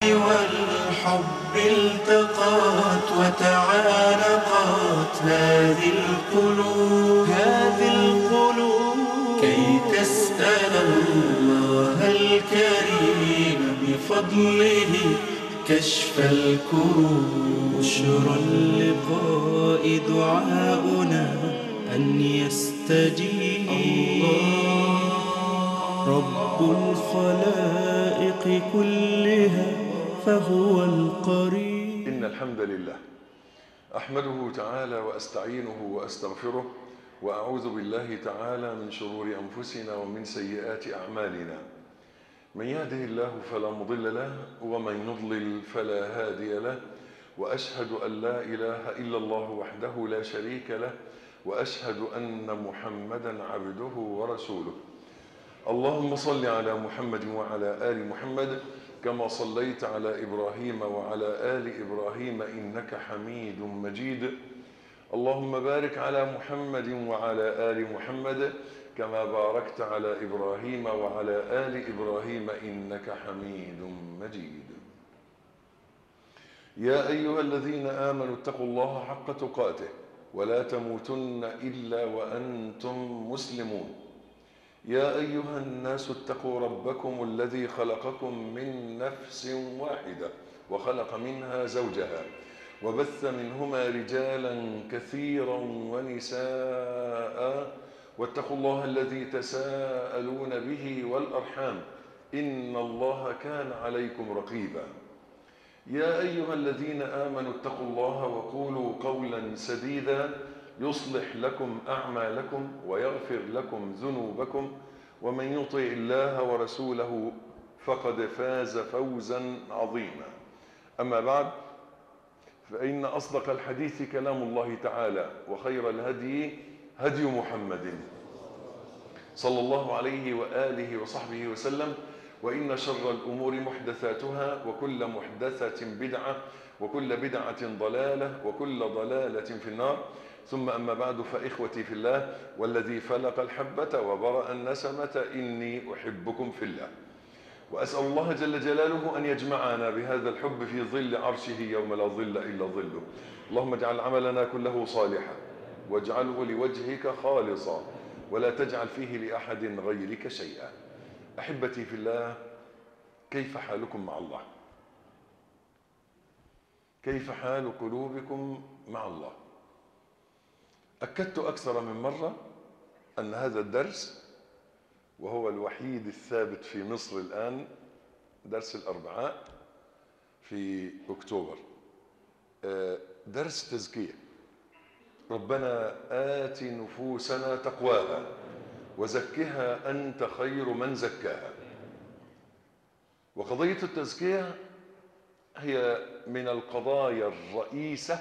والحب التقت وتعانقت هذه القلوب هذه القلوب كي تسأل الله الكريم بفضله كشف الكروب بشرى اللقاء دعاؤنا أن يستجيب رب الخلائق كلها فهو القريب إن الحمد لله أحمده تعالى وأستعينه وأستغفره وأعوذ بالله تعالى من شرور أنفسنا ومن سيئات أعمالنا من يهده الله فلا مضل له ومن يضلل فلا هادي له وأشهد أن لا إله إلا الله وحده لا شريك له وأشهد أن محمدا عبده ورسوله اللهم صل على محمد وعلى آل محمد كما صليت على إبراهيم وعلى آل إبراهيم إنك حميد مجيد اللهم بارك على محمد وعلى آل محمد كما باركت على إبراهيم وعلى آل إبراهيم إنك حميد مجيد يا أيها الذين آمنوا اتقوا الله حق تقاته ولا تموتن إلا وأنتم مسلمون يا أيها الناس اتقوا ربكم الذي خلقكم من نفس واحدة وخلق منها زوجها وبث منهما رجالا كثيرا ونساء واتقوا الله الذي تساءلون به والأرحام إن الله كان عليكم رقيبا يا أيها الذين آمنوا اتقوا الله وقولوا قولا سديدا يصلح لكم أعمالكم ويغفر لكم ذنوبكم ومن يطع الله ورسوله فقد فاز فوزا عظيما أما بعد فإن أصدق الحديث كلام الله تعالى وخير الهدي هدي محمد صلى الله عليه وآله وصحبه وسلم وإن شر الأمور محدثاتها وكل محدثة بدعة وكل بدعة ضلالة وكل ضلالة في النار ثم أما بعد فإخوتي في الله والذي فلق الحبة وبرأ النسمة إني أحبكم في الله وأسأل الله جل جلاله أن يجمعنا بهذا الحب في ظل عرشه يوم لا ظل إلا ظله اللهم اجعل عملنا كله صالحا واجعله لوجهك خالصا ولا تجعل فيه لأحد غيرك شيئا أحبتي في الله كيف حالكم مع الله كيف حال قلوبكم مع الله أكدت أكثر من مرة أن هذا الدرس وهو الوحيد الثابت في مصر الآن درس الأربعاء في أكتوبر درس تزكية ربنا آت نفوسنا تقواها وزكها أنت خير من زكاها وقضية التزكية هي من القضايا الرئيسة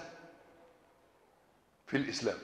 في الإسلام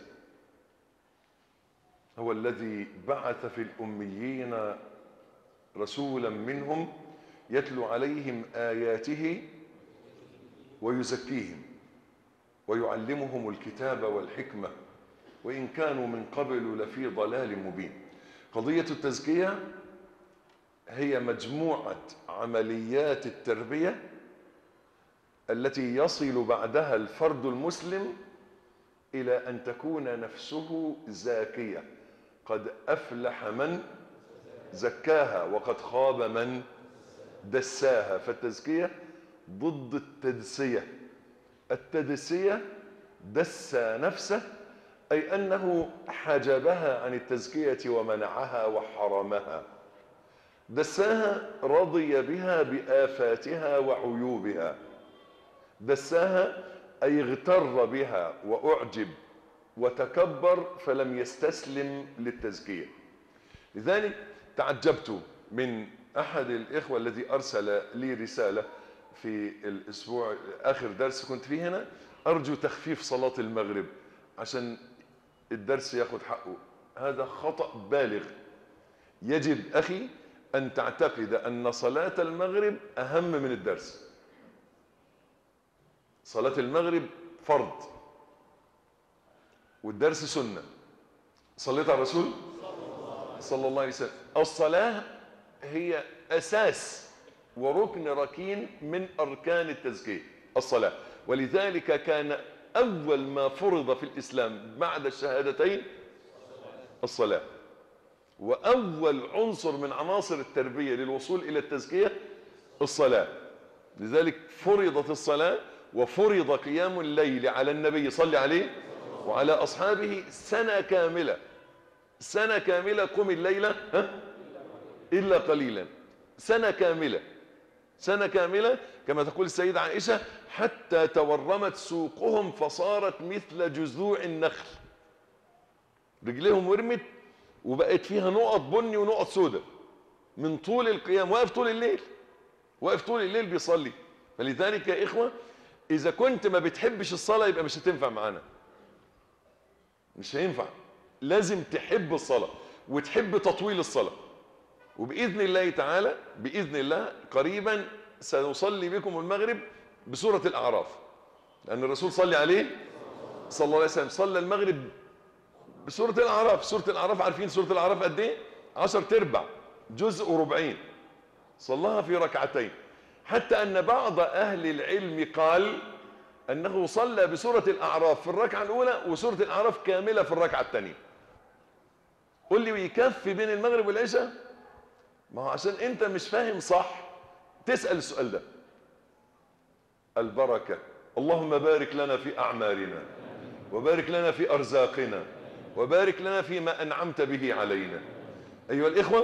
هو الذي بعث في الأميين رسولا منهم يتلو عليهم آياته ويزكيهم ويعلمهم الكتاب والحكمة وإن كانوا من قبل لفي ضلال مبين قضية التزكية هي مجموعة عمليات التربية التي يصل بعدها الفرد المسلم إلى أن تكون نفسه زاكية قد أفلح من زكاها وقد خاب من دساها فالتزكية ضد التدسية التدسية دسى نفسه أي أنه حجبها عن التزكية ومنعها وحرمها دساها رضي بها بآفاتها وعيوبها دساها أي اغتر بها وأعجب وتكبر فلم يستسلم للتزكية لذلك تعجبت من أحد الإخوة الذي أرسل لي رسالة في الأسبوع آخر درس كنت فيه هنا أرجو تخفيف صلاة المغرب عشان الدرس ياخد حقه هذا خطأ بالغ يجب أخي أن تعتقد أن صلاة المغرب أهم من الدرس صلاة المغرب فرض والدرس سنة صليت على الرسول صلى الله عليه وسلم الصلاة هي أساس وركن ركين من أركان التزكية الصلاة ولذلك كان أول ما فرض في الإسلام بعد الشهادتين الصلاة وأول عنصر من عناصر التربية للوصول إلى التزكية الصلاة لذلك فرضت الصلاة وفرض قيام الليل على النبي صلى عليه وعلى أصحابه سنة كاملة سنة كاملة قم الليلة ها؟ إلا قليلا سنة كاملة سنة كاملة كما تقول السيدة عائشة حتى تورمت سوقهم فصارت مثل جذوع النخل رجليهم ورمت وبقت فيها نقط بني ونقط سوداء من طول القيام واقف طول الليل واقف طول الليل بيصلي فلذلك يا إخوة إذا كنت ما بتحبش الصلاة يبقى مش هتنفع معانا مش هينفع لازم تحب الصلاة وتحب تطويل الصلاة وبإذن الله تعالى بإذن الله قريبا سنصلي بكم المغرب بسورة الأعراف لأن الرسول صلى عليه صلى الله عليه وسلم صلى المغرب بسورة الأعراف سورة الأعراف عارفين سورة الأعراف قد إيه؟ عشر تربع جزء وربعين صلاها في ركعتين حتى أن بعض أهل العلم قال أنه صلى بسورة الأعراف في الركعة الأولى وسورة الأعراف كاملة في الركعة الثانية قل لي ويكفي بين المغرب والعشاء ما هو عشان أنت مش فاهم صح تسأل السؤال ده البركة اللهم بارك لنا في أعمالنا وبارك لنا في أرزاقنا وبارك لنا فيما أنعمت به علينا أيها الإخوة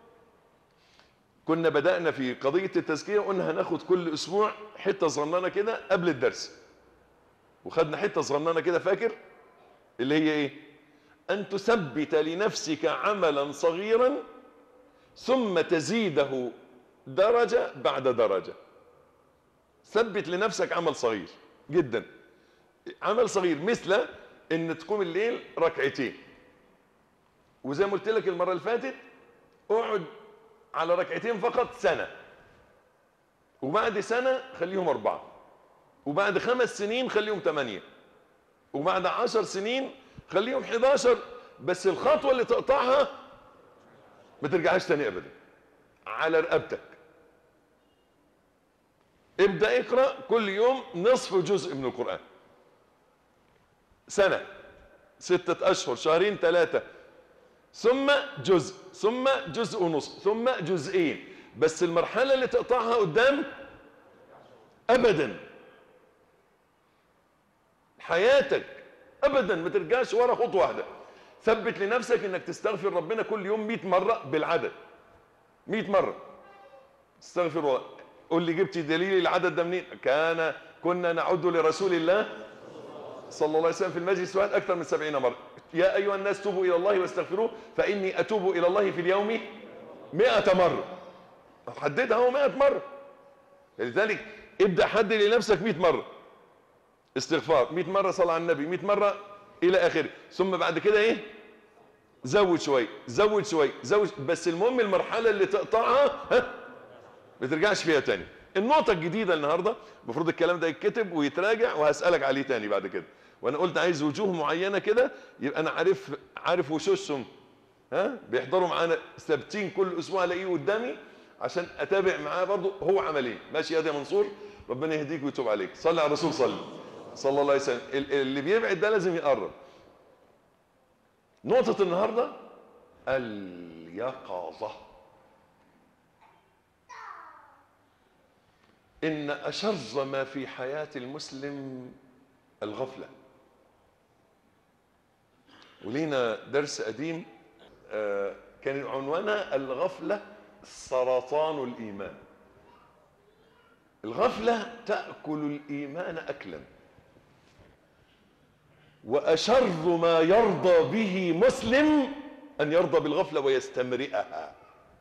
كنا بدأنا في قضية التزكية وقلنا هناخد كل أسبوع حتة صغننة كده قبل الدرس وخدنا حتة صغننة كده فاكر اللي هي إيه أن تثبت لنفسك عملا صغيرا ثم تزيده درجة بعد درجة ثبت لنفسك عمل صغير جدا عمل صغير مثل ان تقوم الليل ركعتين وزي ما قلت لك المرة اللي فاتت اقعد على ركعتين فقط سنة وبعد سنة خليهم أربعة وبعد خمس سنين خليهم ثمانية وبعد عشر سنين خليهم 11 بس الخطوة اللي تقطعها ما ترجعهاش تاني أبدا على رقبتك ابدأ اقرأ كل يوم نصف جزء من القرآن سنة ستة أشهر شهرين ثلاثة ثم جزء ثم جزء ونصف ثم جزئين بس المرحلة اللي تقطعها قدام أبدا حياتك أبدا ما ترجعش ورا خطوة واحدة ثبت لنفسك انك تستغفر ربنا كل يوم 100 مرة بالعدد 100 مرة استغفر الله قول لي جبت دليل العدد ده منين كان كنا نعد لرسول الله صلى الله عليه وسلم في المجلس واحد أكثر من سبعين مرة يا أيها الناس توبوا إلى الله واستغفروه فإني أتوب إلى الله في اليوم مئة مرة حددها هو مئة مرة لذلك ابدأ حدد لنفسك مئة مرة استغفار مئة مرة صلى على النبي مئة مرة إلى آخره ثم بعد كده إيه زود شوي زود شوي زود بس المهم المرحلة اللي تقطعها ها ما ترجعش فيها تاني النقطة الجديدة النهاردة المفروض الكلام ده يتكتب ويتراجع وهسألك عليه تاني بعد كده وانا قلت عايز وجوه معينة كده يبقى انا عارف عارف وشوشهم ها بيحضروا معانا ثابتين كل اسبوع الاقيه قدامي عشان اتابع معاه برضه هو عمل ايه ماشي يا دي منصور ربنا يهديك ويتوب عليك صلي على الرسول صلي صلى الله عليه وسلم اللي بيبعد ده لازم يقرب نقطة النهاردة اليقظة إن أشر ما في حياة المسلم الغفلة ولينا درس قديم آه، كان عنوانها الغفلة سرطان الإيمان الغفلة تأكل الإيمان أكلا وأشر ما يرضى به مسلم أن يرضى بالغفلة ويستمرئها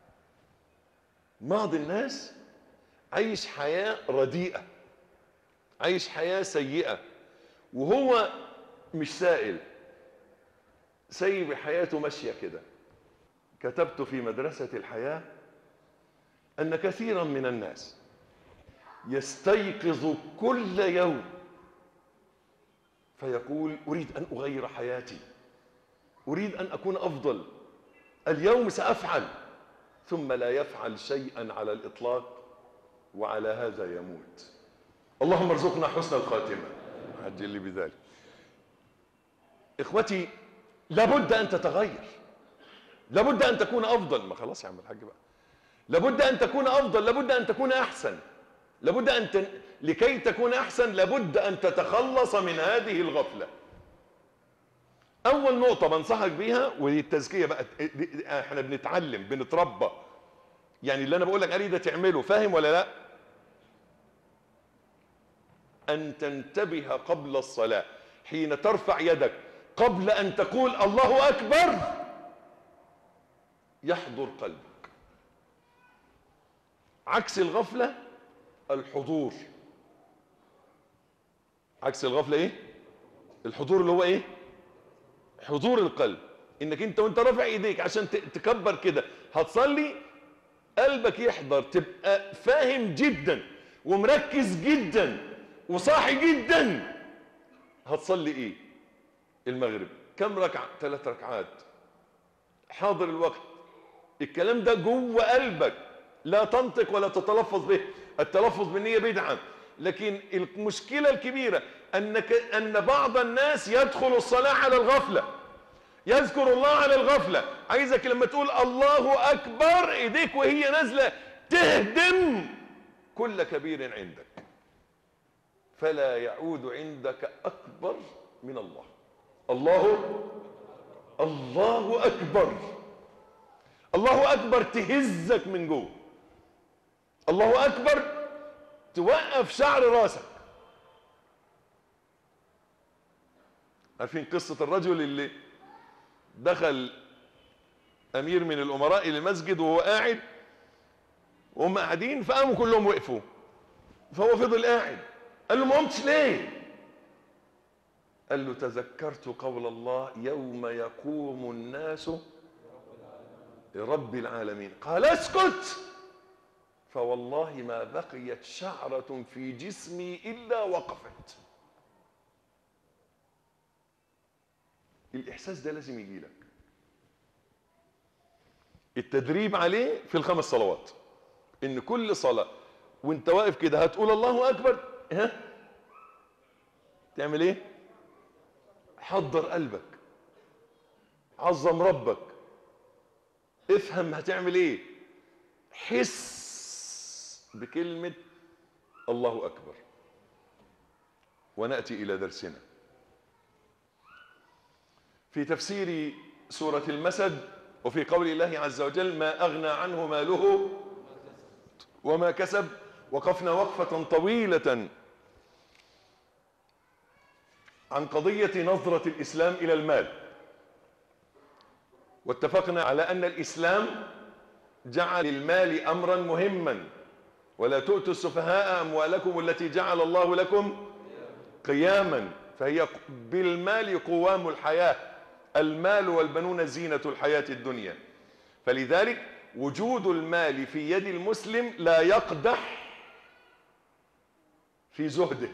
بعض الناس عايش حياة رديئة عايش حياة سيئة وهو مش سائل سيب حياته ماشية كده كتبت في مدرسة الحياة أن كثيرا من الناس يستيقظ كل يوم فيقول أريد أن أغير حياتي أريد أن أكون أفضل اليوم سأفعل ثم لا يفعل شيئا على الإطلاق وعلى هذا يموت اللهم ارزقنا حسن الخاتمة عجل لي بذلك اخوتي لابد ان تتغير لابد ان تكون افضل ما خلاص يا عم الحاج بقى لابد ان تكون افضل لابد ان تكون احسن لابد ان تن... لكي تكون احسن لابد ان تتخلص من هذه الغفله اول نقطه بنصحك بيها ودي التزكيه بقى دي- احنا بنتعلم بنتربى يعني اللي انا بقول لك عليه ده تعمله فاهم ولا لا ان تنتبه قبل الصلاه حين ترفع يدك قبل ان تقول الله اكبر يحضر قلبك عكس الغفله الحضور عكس الغفله ايه الحضور اللي هو ايه حضور القلب انك انت وانت رافع ايديك عشان ت- تكبر كده هتصلي قلبك يحضر تبقى فاهم جدا ومركز جدا وصاحي جدا هتصلي ايه المغرب كم ركعه ثلاث ركعات حاضر الوقت الكلام ده جوه قلبك لا تنطق ولا تتلفظ به التلفظ بالنية بدعة لكن المشكلة الكبيرة أنك أن بعض الناس يدخل الصلاة على الغفلة يذكر الله على الغفلة عايزك لما تقول الله أكبر إيديك وهي نازلة تهدم كل كبير عندك فلا يعود عندك أكبر من الله الله الله أكبر الله أكبر تهزك من جوه الله أكبر توقف شعر راسك عارفين قصة الرجل اللي دخل أمير من الأمراء إلى المسجد وهو قاعد وهم قاعدين فقاموا كلهم وقفوا فهو فضل قاعد قال له ما قمتش ليه قال له تذكرت قول الله يوم يقوم الناس لرب العالمين قال اسكت فوالله ما بقيت شعرة في جسمي إلا وقفت الإحساس ده لازم يجي لك التدريب عليه في الخمس صلوات إن كل صلاة وانت واقف كده هتقول الله أكبر ها تعمل ايه حضر قلبك عظم ربك افهم هتعمل ايه حس بكلمة الله أكبر ونأتي إلى درسنا في تفسير سورة المسد وفي قول الله عز وجل ما أغنى عنه ماله وما كسب وقفنا وقفة طويلة عن قضية نظرة الإسلام إلى المال واتفقنا على أن الإسلام جعل المال أمرا مهما ولا تؤتوا السفهاء أموالكم التي جعل الله لكم قياما فهي بالمال قوام الحياة المال والبنون زينة الحياة الدنيا فلذلك وجود المال في يد المسلم لا يقدح في زهده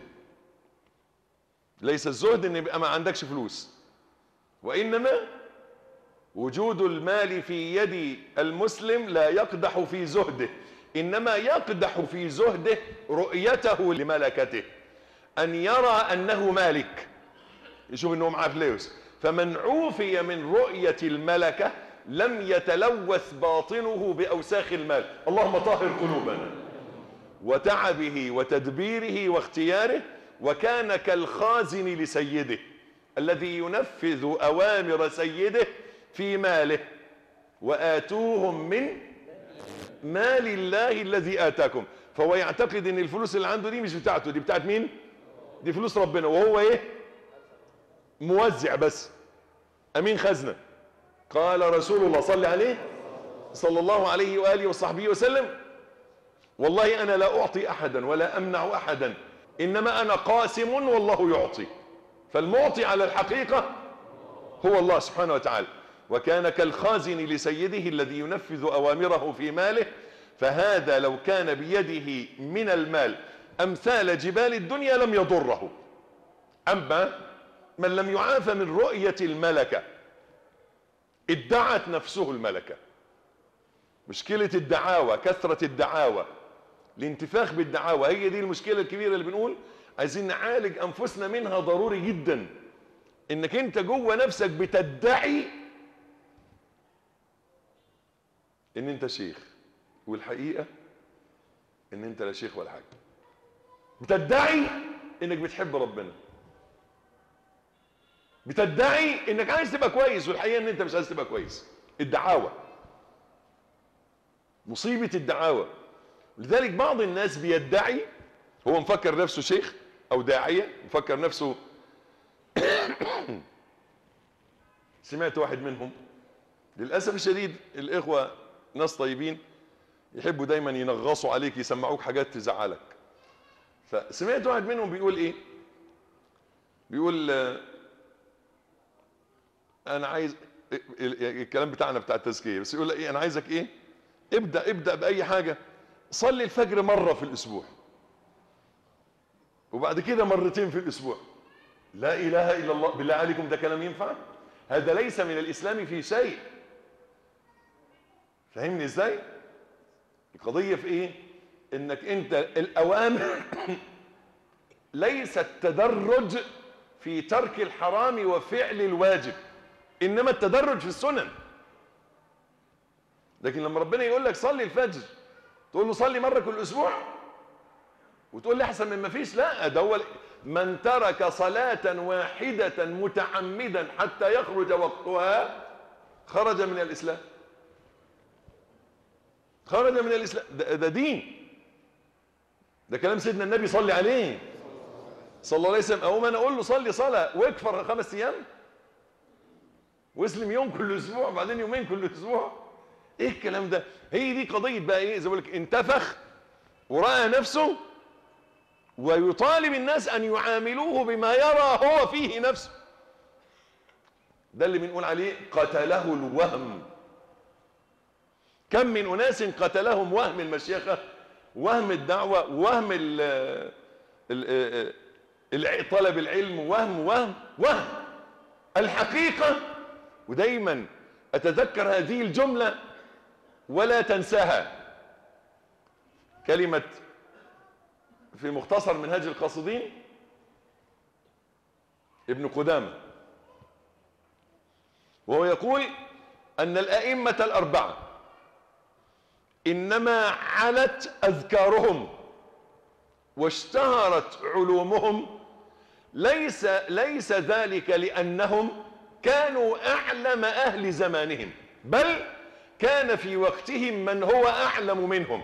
ليس الزهد ان يبقى ما عندكش فلوس وانما وجود المال في يد المسلم لا يقدح في زهده انما يقدح في زهده رؤيته لملكته ان يرى انه مالك يشوف انه معاه فلوس فمن عوفي من رؤية الملكة لم يتلوث باطنه بأوساخ المال اللهم طهر قلوبنا وتعبه وتدبيره واختياره وكان كالخازن لسيده الذي ينفذ أوامر سيده في ماله وآتوهم من مال الله الذي آتاكم فهو يعتقد ان الفلوس اللي عنده دي مش بتاعته دي بتاعت مين دي فلوس ربنا وهو ايه موزع بس امين خزنه قال رسول الله صلى عليه صلى الله عليه واله وصحبه وسلم والله انا لا اعطي احدا ولا امنع احدا انما انا قاسم والله يعطي فالمعطي على الحقيقه هو الله سبحانه وتعالى وكان كالخازن لسيده الذي ينفذ اوامره في ماله فهذا لو كان بيده من المال امثال جبال الدنيا لم يضره اما من لم يعاف من رؤية الملكة ادعت نفسه الملكة مشكلة الدعاوى كثرة الدعاوى الانتفاخ بالدعاوى هي دي المشكله الكبيره اللي بنقول عايزين نعالج انفسنا منها ضروري جدا انك انت جوه نفسك بتدعي ان انت شيخ والحقيقه ان انت لا شيخ ولا حاجه بتدعي انك بتحب ربنا بتدعي انك عايز تبقى كويس والحقيقه ان انت مش عايز تبقى كويس الدعاوى مصيبه الدعاوى لذلك بعض الناس بيدعي هو مفكر نفسه شيخ او داعيه مفكر نفسه سمعت واحد منهم للاسف الشديد الاخوه ناس طيبين يحبوا دايما ينغصوا عليك يسمعوك حاجات تزعلك فسمعت واحد منهم بيقول ايه بيقول آه، انا عايز الكلام بتاعنا بتاع التزكيه بس يقول ايه انا عايزك ايه ابدا ابدا باي حاجه صلي الفجر مره في الاسبوع وبعد كده مرتين في الاسبوع لا اله الا الله بالله عليكم ده كلام ينفع هذا ليس من الاسلام في شيء فاهمني ازاي القضيه في ايه انك انت الاوامر ليست تدرج في ترك الحرام وفعل الواجب انما التدرج في السنن لكن لما ربنا يقول لك صلي الفجر تقول له صلي مره كل اسبوع وتقول لي احسن من ما فيش لا ده هو من ترك صلاة واحدة متعمدا حتى يخرج وقتها خرج من الإسلام خرج من الإسلام ده, ده دين ده كلام سيدنا النبي صلي عليه صلى الله عليه وسلم أقوم أنا أقول له صلي صلاة واكفر خمس أيام واسلم يوم كل أسبوع وبعدين يومين كل أسبوع إيه الكلام ده هي دي قضية بقى إيه زي ما بقول لك انتفخ ورأى نفسه ويطالب الناس أن يعاملوه بما يرى هو فيه نفسه ده اللي بنقول عليه قتله الوهم كم من أناس قتلهم وهم المشيخة وهم الدعوة وهم ال ال ال طلب العلم وهم وهم وهم الحقيقة ودايما أتذكر هذه الجملة ولا تنساها كلمة في مختصر منهاج القاصدين ابن قدامة وهو يقول أن الأئمة الأربعة إنما علت أذكارهم واشتهرت علومهم ليس ليس ذلك لأنهم كانوا أعلم أهل زمانهم بل كان في وقتهم من هو أعلم منهم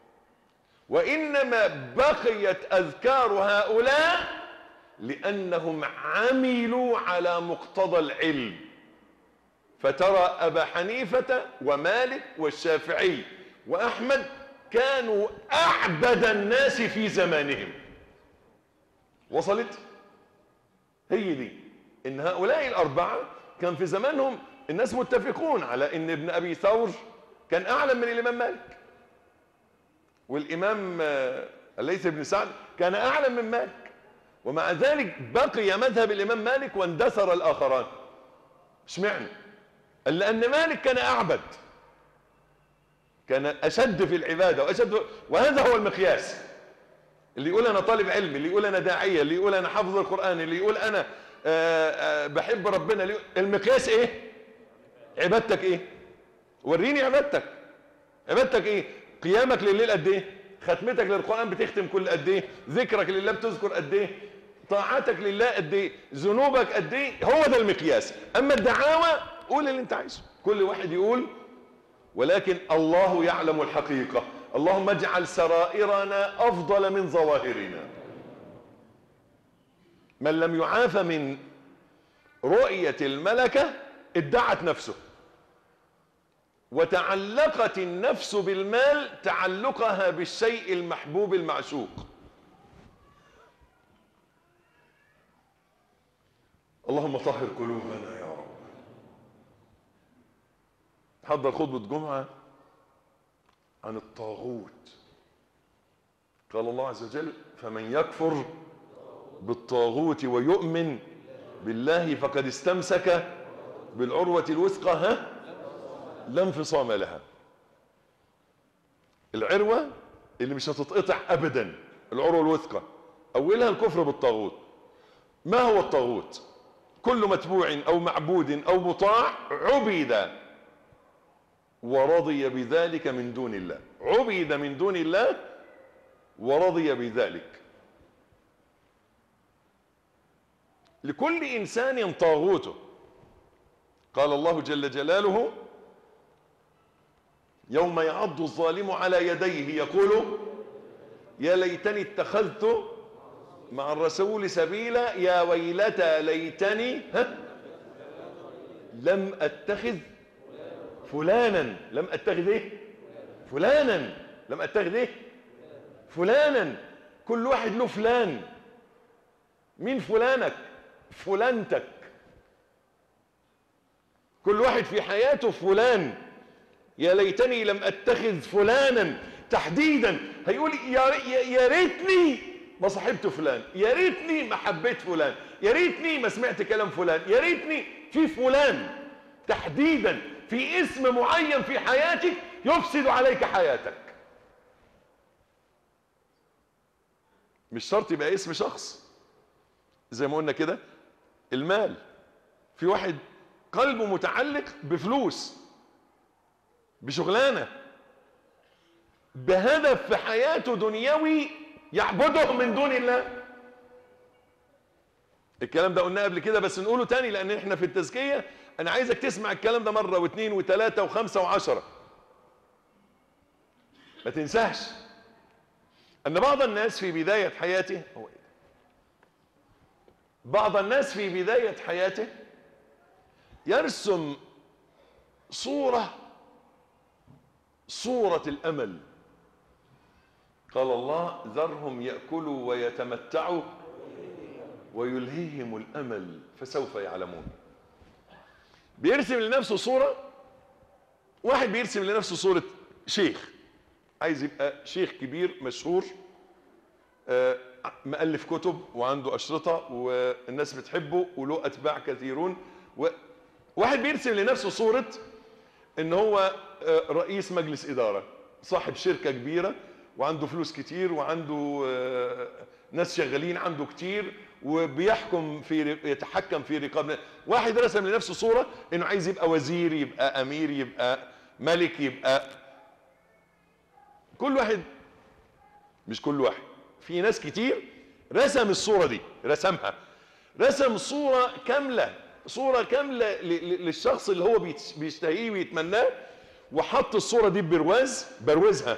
وإنما بقيت أذكار هؤلاء لأنهم عملوا على مقتضى العلم فترى أبا حنيفة ومالك والشافعي وأحمد كانوا أعبد الناس في زمانهم وصلت هي دي إن هؤلاء الأربعة كان في زمانهم الناس متفقون على إن ابن أبي ثور كان أعلم من الإمام مالك والإمام الليث بن سعد كان أعلم من مالك ومع ذلك بقي مذهب الإمام مالك واندثر الآخران اشمعنى لأن مالك كان أعبد كان أشد في العبادة وأشد وهذا هو المقياس اللي يقول أنا طالب علم اللي يقول أنا داعية اللي يقول أنا حافظ القرآن اللي يقول أنا آآ آآ بحب ربنا اللي المقياس إيه عبادتك إيه وريني عبادتك عبادتك إيه قيامك لليل قد ايه ختمتك للقران بتختم كل قد ايه ذكرك لله بتذكر قد ايه طاعتك لله قد ايه ذنوبك قد ايه هو ده المقياس اما الدعاوى قول اللي انت عايزه كل واحد يقول ولكن الله يعلم الحقيقه اللهم اجعل سرائرنا افضل من ظواهرنا من لم يعاف من رؤيه الملكه ادعت نفسه وتعلقت النفس بالمال تعلقها بالشيء المحبوب المعشوق اللهم طهر قلوبنا يا رب حضر خطبة جمعة عن الطاغوت قال الله عز وجل فمن يكفر بالطاغوت ويؤمن بالله فقد استمسك بالعروة الوثقى ها لا انفصام لها العروة اللي مش هتتقطع ابدا العروه الوثقى اولها الكفر بالطاغوت ما هو الطاغوت كل متبوع او معبود او مطاع عبد ورضي بذلك من دون الله عبد من دون الله ورضي بذلك لكل انسان طاغوته قال الله جل جلاله يوم يعض الظالم على يديه يقول يا ليتني اتخذت مع الرسول سبيلا يا ويلتى ليتني ها لم اتخذ فلانا لم اتخذ ايه فلانا لم اتخذ ايه فلانا كل واحد له فلان مين فلانك فلانتك كل واحد في حياته فلان يا ليتني لم اتخذ فلانا تحديدا هيقول يا يا ريتني ما صاحبت فلان يا ريتني ما حبيت فلان يا ريتني ما سمعت كلام فلان يا ريتني في فلان تحديدا في اسم معين في حياتك يفسد عليك حياتك مش شرط يبقى اسم شخص زي ما قلنا كده المال في واحد قلبه متعلق بفلوس بشغلانه بهدف في حياته دنيوي يعبده من دون الله الكلام ده قلناه قبل كده بس نقوله تاني لان احنا في التزكيه انا عايزك تسمع الكلام ده مره واثنين وثلاثه وخمسه وعشره ما تنساش ان بعض الناس في بدايه حياته هو إيه؟ بعض الناس في بدايه حياته يرسم صوره صوره الامل قال الله ذرهم ياكلوا ويتمتعوا ويلهيهم الامل فسوف يعلمون بيرسم لنفسه صوره واحد بيرسم لنفسه صوره شيخ عايز يبقى شيخ كبير مشهور آه، مؤلف كتب وعنده اشرطه والناس بتحبه وله اتباع كثيرون و- واحد بيرسم لنفسه صوره ان هو آه، رئيس مجلس اداره صاحب شركه كبيره وعنده فلوس كتير وعنده آه، ناس شغالين عنده كتير وبيحكم في يتحكم في رقاب واحد رسم لنفسه صوره انه عايز يبقى وزير يبقى امير يبقى ملك يبقى كل واحد مش كل واحد في ناس كتير رسم الصوره دي رسمها رسم صوره كامله صوره كامله ل- ل- للشخص اللي هو بيت- بيشتهيه ويتمناه وحط الصوره دي ببرواز بروزها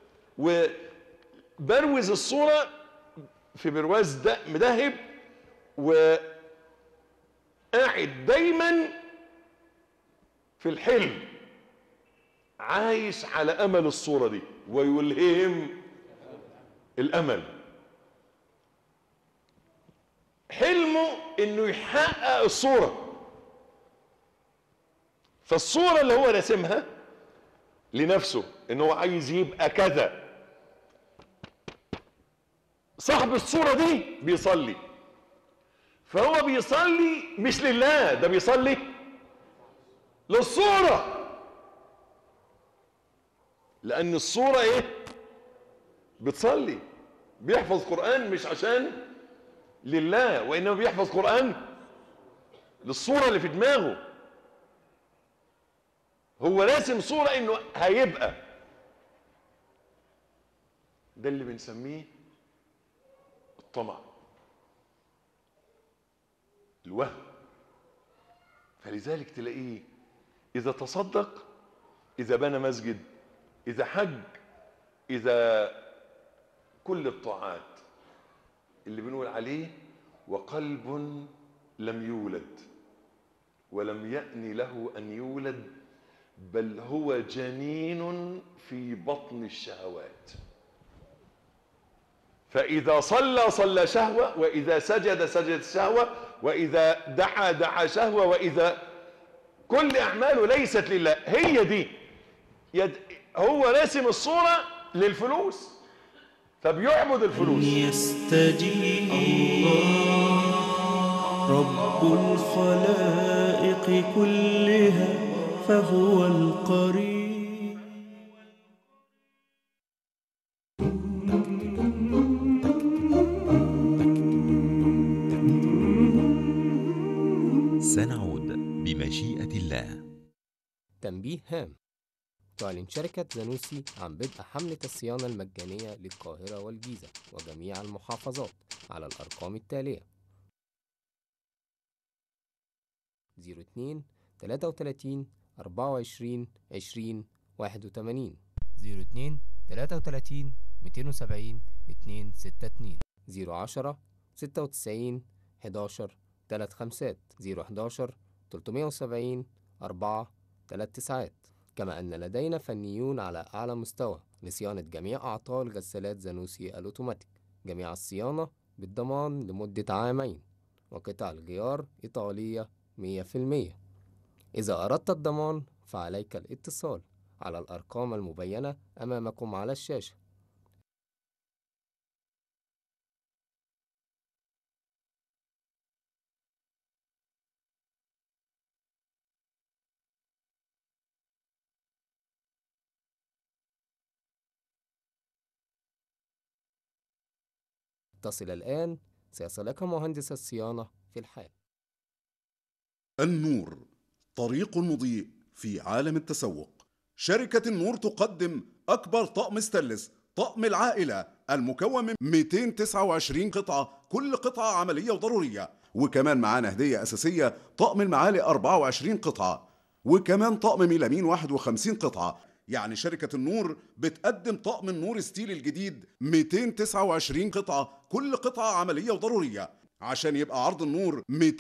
وبروز الصوره في برواز ده مدهب وقاعد دايما في الحلم عايش على امل الصوره دي ويلهم الامل حلمه انه يحقق الصوره فالصوره اللي هو راسمها لنفسه ان هو عايز يبقى كذا صاحب الصوره دي بيصلي فهو بيصلي مش لله ده بيصلي للصوره لان الصوره ايه بتصلي بيحفظ قران مش عشان لله وانما بيحفظ قران للصوره اللي في دماغه هو راسم صوره انه هيبقى ده اللي بنسميه الطمع الوهم فلذلك تلاقيه اذا تصدق اذا بنى مسجد اذا حج اذا كل الطاعات اللي بنقول عليه وقلب لم يولد ولم يأن له أن يولد بل هو جنين في بطن الشهوات فإذا صلى صلى شهوة وإذا سجد سجد شهوة وإذا دعا دعا شهوة وإذا كل أعماله ليست لله هي دي يد هو راسم الصورة للفلوس فبيعبد الفلوس يستجيب رب الخلائق كلها فهو القريب تنبيه هام تعلن شركة زانوسي عن بدء حملة الصيانة المجانية للقاهرة والجيزة وجميع المحافظات على الأرقام التالية 02 33 24 20 81 02 33 270 262 010 96 11 3 خمسات 011 370 4 3 تسعات كما أن لدينا فنيون على أعلى مستوى لصيانة جميع أعطال غسالات زانوسي الأوتوماتيك جميع الصيانة بالضمان لمدة عامين وقطع الغيار إيطالية 100% إذا أردت الضمان فعليك الاتصال على الأرقام المبينة أمامكم على الشاشة اتصل الآن سيصلك مهندس الصيانة في الحال النور طريق مضيء في عالم التسوق شركة النور تقدم أكبر طقم ستانلس طقم العائلة المكون من 229 قطعة كل قطعة عملية وضرورية وكمان معانا هدية أساسية طقم المعالق 24 قطعة وكمان طقم ميلامين 51 قطعة يعني شركة النور بتقدم طقم النور ستيل الجديد 229 قطعة كل قطعة عملية وضرورية عشان يبقى عرض النور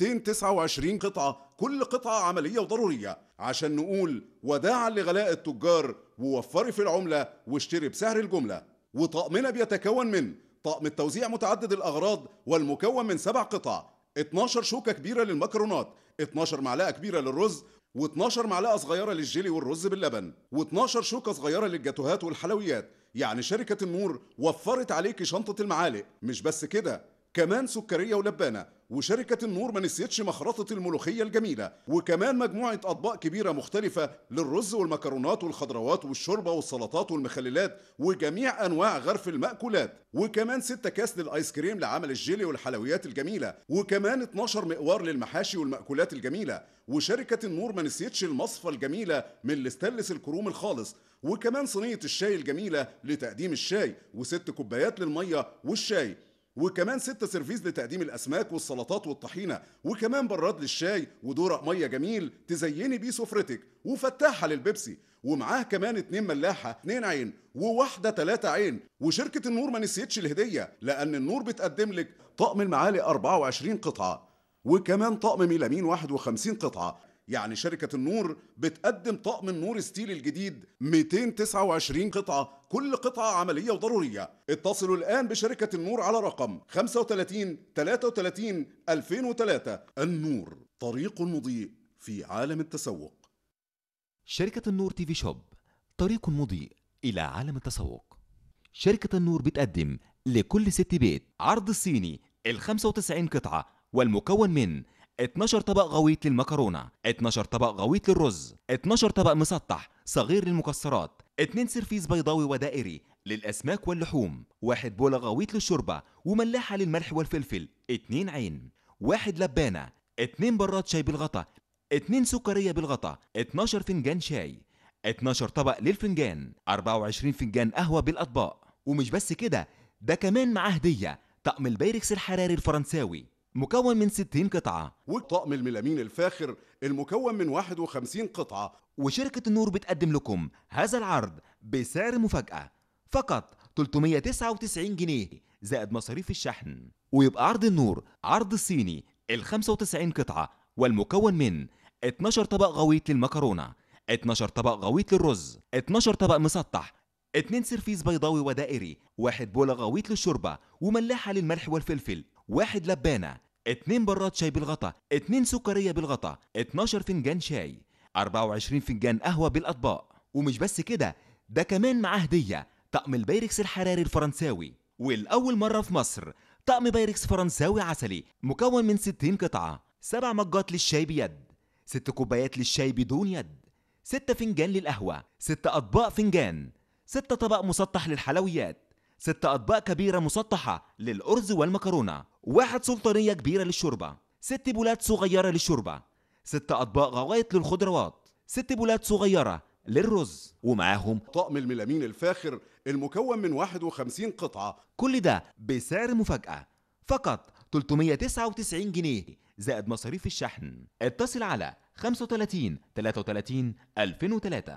229 قطعة كل قطعة عملية وضرورية عشان نقول وداعا لغلاء التجار ووفري في العملة واشتري بسعر الجملة وطقمنا بيتكون من طقم التوزيع متعدد الأغراض والمكون من سبع قطع 12 شوكة كبيرة للمكرونات 12 معلقة كبيرة للرز و12 معلقة صغيرة للجيلي والرز باللبن و12 شوكة صغيرة للجاتوهات والحلويات يعني شركة النور وفرت عليكي شنطة المعالق مش بس كده كمان سكرية ولبانة وشركة النور ما نسيتش مخرطة الملوخية الجميلة وكمان مجموعة أطباق كبيرة مختلفة للرز والمكرونات والخضروات والشوربة والسلطات والمخللات وجميع أنواع غرف المأكولات وكمان ستة كاس للآيس كريم لعمل الجيلي والحلويات الجميلة وكمان 12 مقوار للمحاشي والمأكولات الجميلة وشركة النور ما نسيتش المصفى الجميلة من الاستانلس الكروم الخالص وكمان صينية الشاي الجميلة لتقديم الشاي وست كوبايات للمية والشاي وكمان ستة سيرفيز لتقديم الأسماك والسلطات والطحينة وكمان براد للشاي ودورق مية جميل تزيني بيه سفرتك وفتاحة للبيبسي ومعاه كمان اتنين ملاحة اتنين عين وواحدة تلاتة عين وشركة النور ما نسيتش الهدية لأن النور بتقدم لك طقم المعالق 24 قطعة وكمان طقم ميلامين 51 قطعة يعني شركة النور بتقدم طقم النور ستيل الجديد 229 قطعة كل قطعة عملية وضرورية اتصلوا الآن بشركة النور على رقم 35 33 2003 النور طريق مضيء في عالم التسوق شركة النور تي في شوب طريق مضيء إلى عالم التسوق شركة النور بتقدم لكل ست بيت عرض الصيني ال 95 قطعة والمكون من 12 طبق غويط للمكرونة 12 طبق غويط للرز 12 طبق مسطح صغير للمكسرات 2 سرفيس بيضاوي ودائري للأسماك واللحوم واحد بولة غويط للشوربة وملاحة للملح والفلفل 2 عين واحد لبانة 2 براد شاي بالغطا 2 سكرية بالغطا 12 فنجان شاي 12 طبق للفنجان 24 فنجان قهوة بالأطباق ومش بس كده ده كمان معاه هدية طقم البايركس الحراري الفرنساوي مكون من 60 قطعة وطقم الميلامين الفاخر المكون من 51 قطعة وشركة النور بتقدم لكم هذا العرض بسعر مفاجأة فقط 399 جنيه زائد مصاريف الشحن ويبقى عرض النور عرض الصيني ال 95 قطعة والمكون من 12 طبق غويط للمكرونة 12 طبق غويط للرز 12 طبق مسطح 2 سرفيس بيضاوي ودائري واحد بولة غويط للشوربة وملاحة للملح والفلفل واحد لبانة 2 براد شاي بالغطا 2 سكرية بالغطا 12 فنجان شاي 24 فنجان قهوة بالأطباق ومش بس كده ده كمان معاه هدية طقم البايركس الحراري الفرنساوي والأول مرة في مصر طقم بايركس فرنساوي عسلي مكون من 60 قطعة سبع مجات للشاي بيد ست كوبايات للشاي بدون يد ستة فنجان للقهوة ستة أطباق فنجان ستة طبق مسطح للحلويات ستة أطباق كبيرة مسطحة للأرز والمكرونة واحد سلطانية كبيرة للشوربة ست بولات صغيرة للشوربة ست أطباق غوايط للخضروات ست بولات صغيرة للرز ومعاهم طقم الميلامين الفاخر المكون من 51 قطعة كل ده بسعر مفاجأة فقط 399 جنيه زائد مصاريف الشحن اتصل على 35 33 2003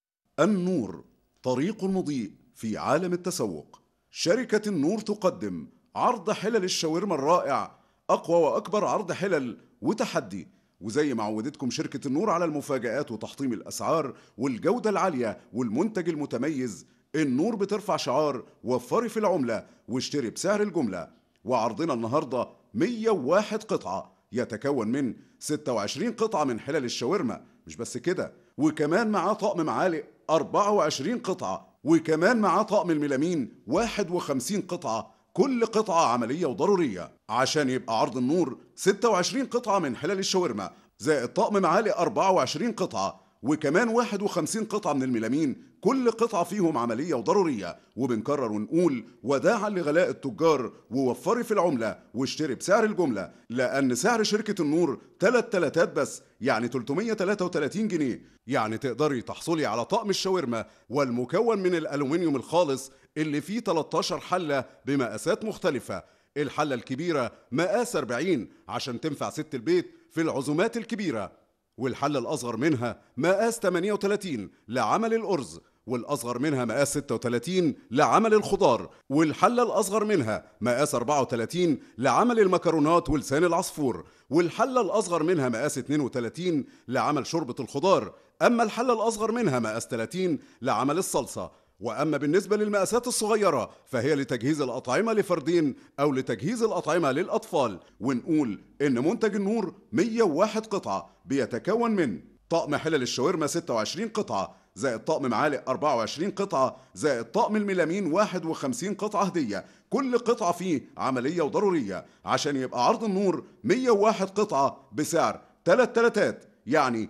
النور طريق مضيء في عالم التسوق شركة النور تقدم عرض حلل الشاورما الرائع أقوى وأكبر عرض حلل وتحدي وزي ما عودتكم شركة النور على المفاجآت وتحطيم الأسعار والجودة العالية والمنتج المتميز النور بترفع شعار وفري في العملة واشتري بسعر الجملة وعرضنا النهاردة 101 قطعة يتكون من 26 قطعة من حلل الشاورما مش بس كده وكمان معاه طقم معالق 24 قطعة وكمان معاه طقم الميلامين 51 قطعة كل قطعة عملية وضرورية عشان يبقى عرض النور 26 قطعة من حلل الشاورما زائد طقم معالق 24 قطعة وكمان 51 قطعة من الميلامين كل قطعة فيهم عملية وضرورية وبنكرر ونقول وداعا لغلاء التجار ووفري في العملة واشتري بسعر الجملة لأن سعر شركة النور تلات تلاتات بس يعني 333 جنيه يعني تقدري تحصلي على طقم الشاورما والمكون من الألومنيوم الخالص اللي فيه 13 حلة بمقاسات مختلفة الحلة الكبيرة مقاس 40 عشان تنفع ست البيت في العزومات الكبيرة والحلة الأصغر منها مقاس 38 لعمل الأرز والأصغر منها مقاس 36 لعمل الخضار والحلة الأصغر منها مقاس 34 لعمل المكرونات ولسان العصفور والحلة الأصغر منها مقاس 32 لعمل شوربة الخضار أما الحلة الأصغر منها مقاس 30 لعمل الصلصة وأما بالنسبة للمقاسات الصغيرة فهي لتجهيز الأطعمة لفردين أو لتجهيز الأطعمة للأطفال ونقول إن منتج النور 101 قطعة بيتكون من طقم حلل الشاورما 26 قطعة زائد طقم معالق 24 قطعة زائد طقم الميلامين 51 قطعة هدية كل قطعة فيه عملية وضرورية عشان يبقى عرض النور 101 قطعة بسعر 3 تلاتات يعني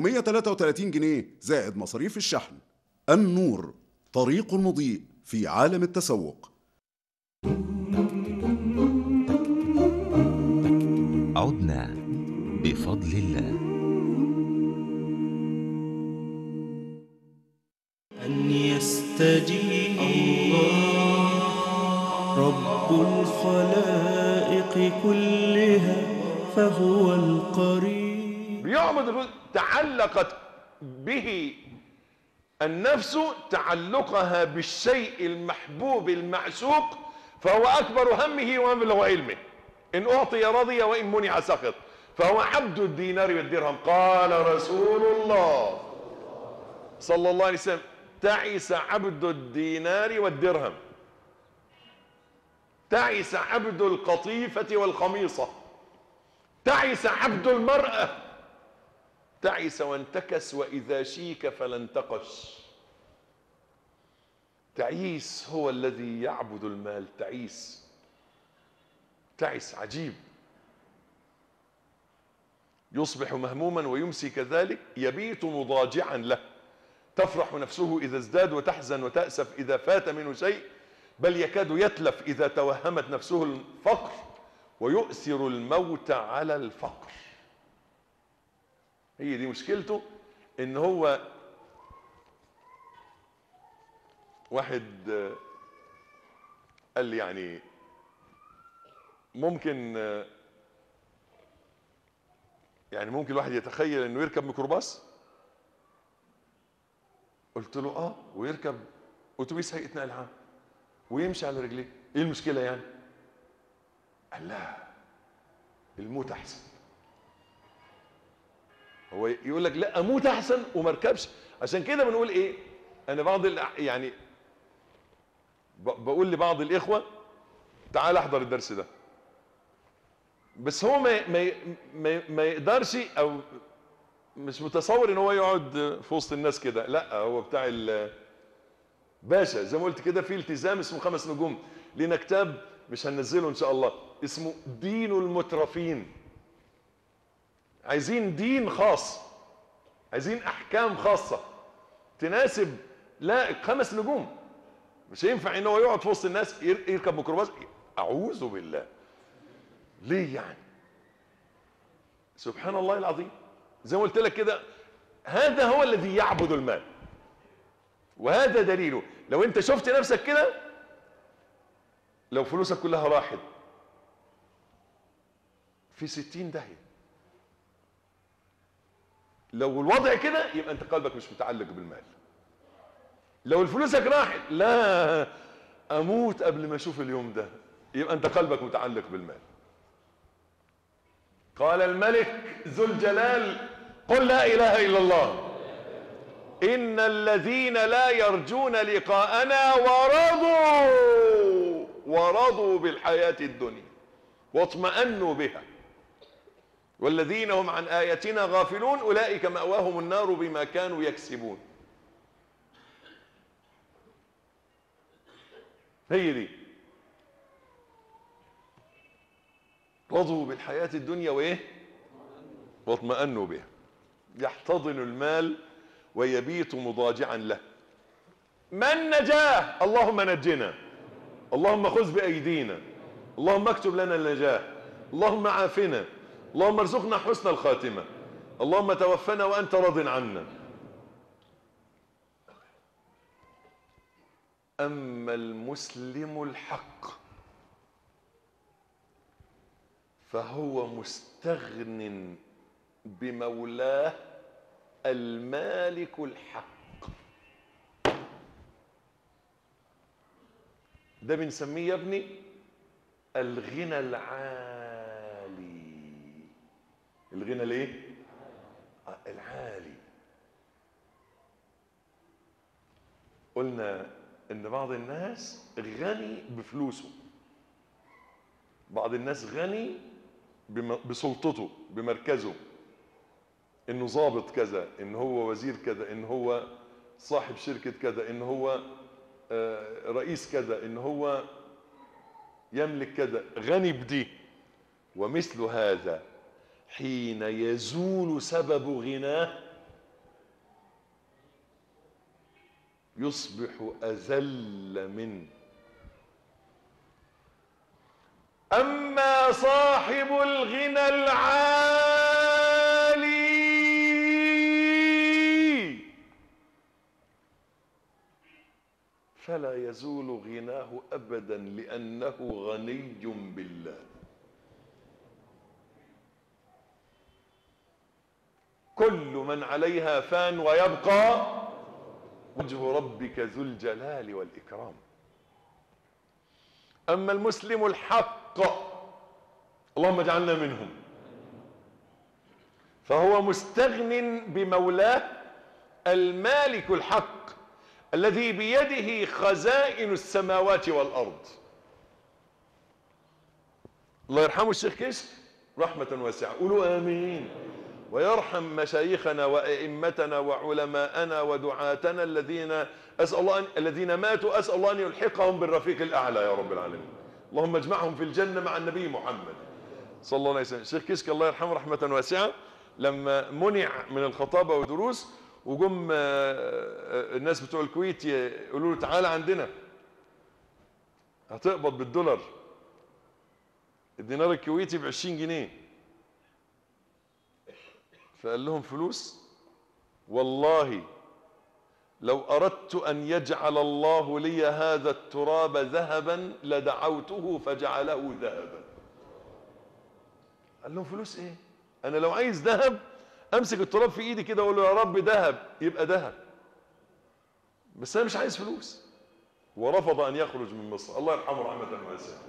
333 جنيه زائد مصاريف الشحن النور طريق مضيء في عالم التسوق عدنا بفضل الله أن يستجيب رب الخلائق كلها فهو القريب بيعبد الرز تعلقت به النفس تعلقها بالشيء المحبوب المعشوق فهو أكبر همه ومبلغ علمه إن أعطي رضي وإن منع سخط فهو عبد الدينار والدرهم قال رسول الله صلى الله عليه وسلم تعس عبد الدينار والدرهم تعس عبد القطيفة والخميصة تعس عبد المرأة تعس وانتكس وإذا شيك فلا انتقش تعيس هو الذي يعبد المال تعيس تعس عجيب يصبح مهموما ويمسي كذلك يبيت مضاجعا له تفرح نفسه إذا ازداد وتحزن وتأسف إذا فات منه شيء بل يكاد يتلف إذا توهمت نفسه الفقر ويؤثر الموت على الفقر هي دي مشكلته ان هو واحد آه، قال لي يعني ممكن آه، يعني ممكن الواحد يتخيل انه يركب ميكروباص قلت له اه ويركب اتوبيس هيئه نقل عام ويمشي على رجليه ايه المشكله يعني قال لا الموت احسن هو يقول لك لا اموت احسن وما اركبش عشان كده بنقول ايه انا بعض الأح- يعني ب- بقول لبعض الاخوه تعال احضر الدرس ده بس هو ما ما ما, ما يقدرش او مش متصور ان هو يقعد في وسط الناس كده لا هو بتاع ال باشا زي ما قلت كده في التزام اسمه خمس نجوم لينا كتاب مش هننزله ان شاء الله اسمه دين المترفين عايزين دين خاص عايزين احكام خاصه تناسب لا خمس نجوم مش هينفع ان هو يقعد في وسط الناس ير- يركب ميكروباص اعوذ بالله ليه يعني سبحان الله العظيم زي ما قلت لك كده هذا هو الذي يعبد المال وهذا دليله لو انت شفت نفسك كده لو فلوسك كلها راحت في ستين داهية لو الوضع كده يبقى انت قلبك مش متعلق بالمال لو الفلوسك راحت لا اموت قبل ما اشوف اليوم ده يبقى انت قلبك متعلق بالمال قال الملك ذو الجلال قل لا اله الا الله ان الذين لا يرجون لقاءنا ورضوا ورضوا بالحياة الدنيا واطمأنوا بها والذين هم عن آياتنا غافلون أولئك مأواهم النار بما كانوا يكسبون هي دي رضوا بالحياة الدنيا وإيه واطمأنوا بها يحتضن المال ويبيت مضاجعا له من نجاه اللهم نجنا اللهم خذ بأيدينا اللهم اكتب لنا النجاة اللهم عافنا اللهم ارزقنا حسن الخاتمة اللهم توفنا وأنت راض عنا أما المسلم الحق فهو مستغن بمولاه المالك الحق ده بنسميه يا ابني الغنى العالي الغنى الايه آه، العالي قلنا ان بعض الناس غني بفلوسه بعض الناس غني بم- بسلطته بمركزه انه ضابط كذا ان هو وزير كذا ان هو صاحب شركة كذا ان هو آه، رئيس كذا ان هو يملك كذا غني بدي ومثل هذا حين يزول سبب غناه يصبح أذل منه أما صاحب الغنى العالي فلا يزول غناه أبدا لأنه غني بالله كل من عليها فان ويبقى وجه ربك ذو الجلال والإكرام أما المسلم الحق اللهم اجعلنا منهم فهو مستغن بمولاه المالك الحق الذي بيده خزائن السماوات والأرض الله يرحمه الشيخ كشك رحمة واسعة قولوا آمين ويرحم مشايخنا وأئمتنا وعلماءنا ودعاتنا الذين أسأل الله أن الذين ماتوا أسأل الله أن يلحقهم بالرفيق الأعلى يا رب العالمين اللهم اجمعهم في الجنة مع النبي محمد صلى الله عليه وسلم الشيخ كشك الله يرحمه رحمة واسعة لما منع من الخطابة والدروس وجم آه، آه، الناس بتوع الكويت يقولوا له تعالى عندنا هتقبض بالدولار الدينار الكويتي ب 20 جنيه فقال لهم فلوس والله لو أردت أن يجعل الله لي هذا التراب ذهبا لدعوته فجعله ذهبا قال لهم فلوس ايه انا لو عايز ذهب امسك التراب في ايدي كده واقول له يا رب ذهب يبقى ذهب بس انا مش عايز فلوس ورفض ان يخرج من مصر الله يرحمه رحمه واسعه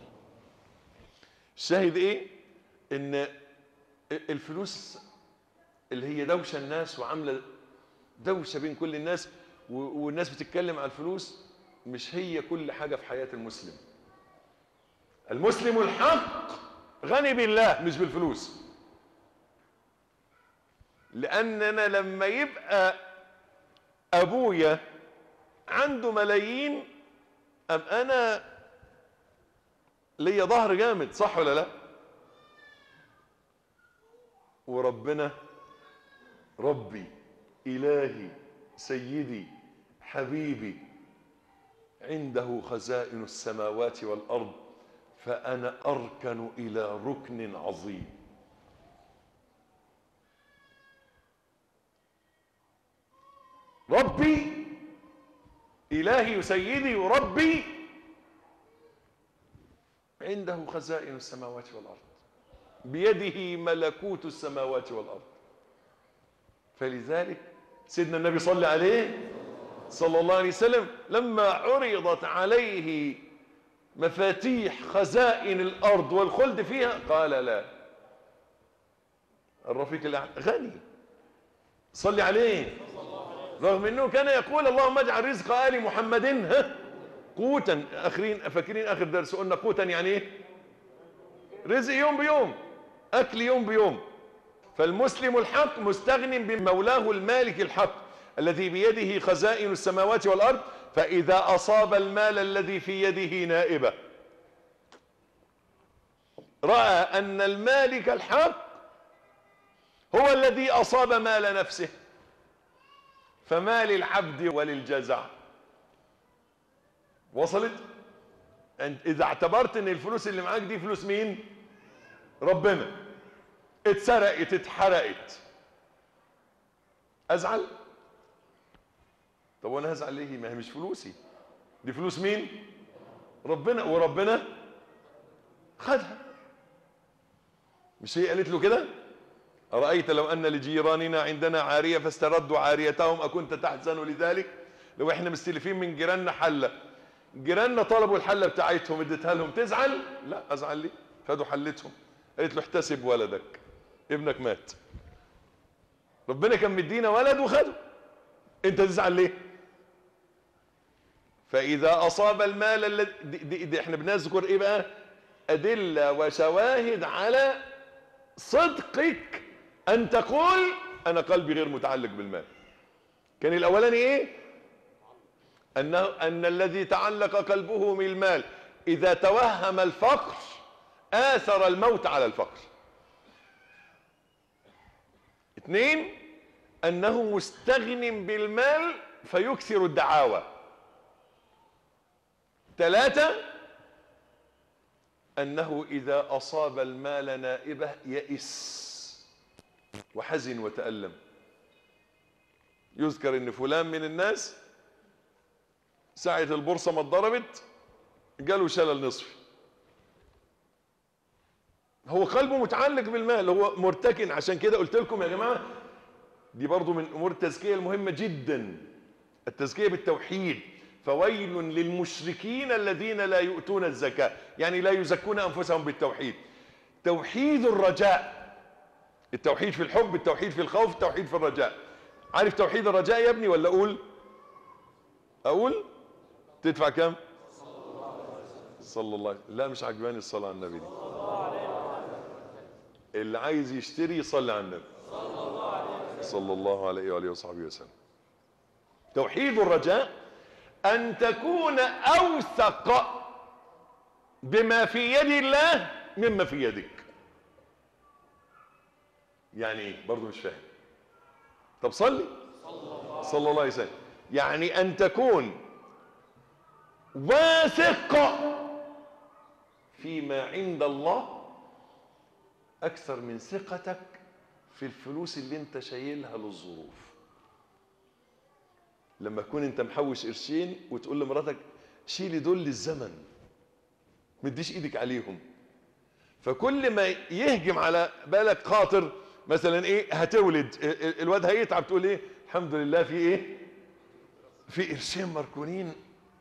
الشاهد ايه ان الفلوس اللي هي دوشه الناس وعامله دوشه بين كل الناس و- والناس بتتكلم عن الفلوس مش هي كل حاجه في حياه المسلم المسلم الحق غني بالله مش بالفلوس لاننا لما يبقى ابويا عنده ملايين ام انا ليا ظهر جامد صح ولا لا وربنا ربي الهي سيدي حبيبي عنده خزائن السماوات والارض فانا اركن الى ركن عظيم ربي إلهي سيدي وربي عنده خزائن السماوات والأرض بيده ملكوت السماوات والأرض فلذلك سيدنا النبي صلى عليه صلى الله عليه وسلم لما عرضت عليه مفاتيح خزائن الأرض والخلد فيها قال لا الرفيق الأعلى غني صلي عليه رغم انه كان يقول اللهم اجعل رزق ال محمد ها قوتا اخرين فاكرين اخر درس قلنا قوتا يعني ايه رزق يوم بيوم اكل يوم بيوم فالمسلم الحق مستغن بمولاه المالك الحق الذي بيده خزائن السماوات والارض فاذا اصاب المال الذي في يده نائبه راى ان المالك الحق هو الذي اصاب مال نفسه فما للعبد وللجزع وصلت أنت اذا اعتبرت ان الفلوس اللي معاك دي فلوس مين ربنا اتسرقت اتحرقت ازعل طب وانا هزعل ليه ما هي مش فلوسي دي فلوس مين ربنا وربنا خدها مش هي قالت له كده أرأيت لو أن لجيراننا عندنا عارية فاستردوا عاريتهم أكنت تحزن لذلك لو احنا مستلفين من جيراننا حلة جيراننا طلبوا الحلة بتاعتهم اديتها لهم تزعل لا أزعل ليه خدوا حلتهم قالت له احتسب ولدك ابنك مات ربنا كان مدينا ولد وخده انت تزعل ليه فإذا أصاب المال الذي دي, دي, دي احنا بنذكر ايه بقى أدلة وشواهد على صدقك أن تقول أنا قلبي غير متعلق بالمال كان الأولاني إيه أنه أن الذي تعلق قلبه بالمال إذا توهم الفقر آثر الموت على الفقر اثنين أنه مستغن بالمال فيكثر الدعاوى ثلاثة أنه إذا أصاب المال نائبة يئس وحزن وتألم يذكر ان فلان من الناس ساعة البورصة ما اتضربت جاله شلل نصفي هو قلبه متعلق بالمال هو مرتكن عشان كده قلت لكم يا جماعة دي برضو من امور التزكية المهمة جدا التزكية بالتوحيد فويل للمشركين الذين لا يؤتون الزكاة يعني لا يزكون انفسهم بالتوحيد توحيد الرجاء التوحيد في الحب التوحيد في الخوف التوحيد في الرجاء عارف توحيد الرجاء يا ابني ولا اقول اقول تدفع كام صلى الله عليه وسلم لا مش عجباني الصلاة على النبي دي اللي عايز يشتري يصلي على النبي صلى الله عليه وآله وصحبه وسلم توحيد الرجاء أن تكون أوثق بما في يد الله مما في يدك يعني ايه برضه مش فاهم طب صلي صلى الله عليه وسلم يعني ان تكون واثق فيما عند الله اكثر من ثقتك في الفلوس اللي انت شايلها للظروف لما تكون انت محوش قرشين وتقول لمراتك شيلي دول للزمن مديش ايدك عليهم فكل ما يهجم على بالك خاطر مثلا ايه هتولد الواد هيتعب تقول ايه الحمد لله في ايه في قرشين مركونين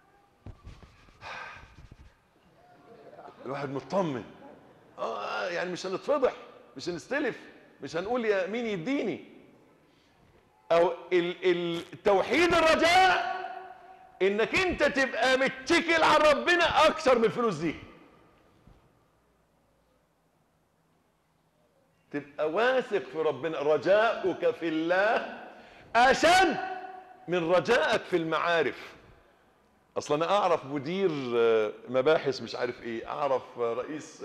الواحد مطمن اه يعني مش هنتفضح مش هنستلف مش هنقول يا مين يديني او التوحيد الرجاء انك انت تبقى متكل على ربنا اكثر من الفلوس دي تبقى واثق في ربنا رجاؤك في الله اشد من رجائك في المعارف اصلا انا اعرف مدير مباحث مش عارف ايه اعرف رئيس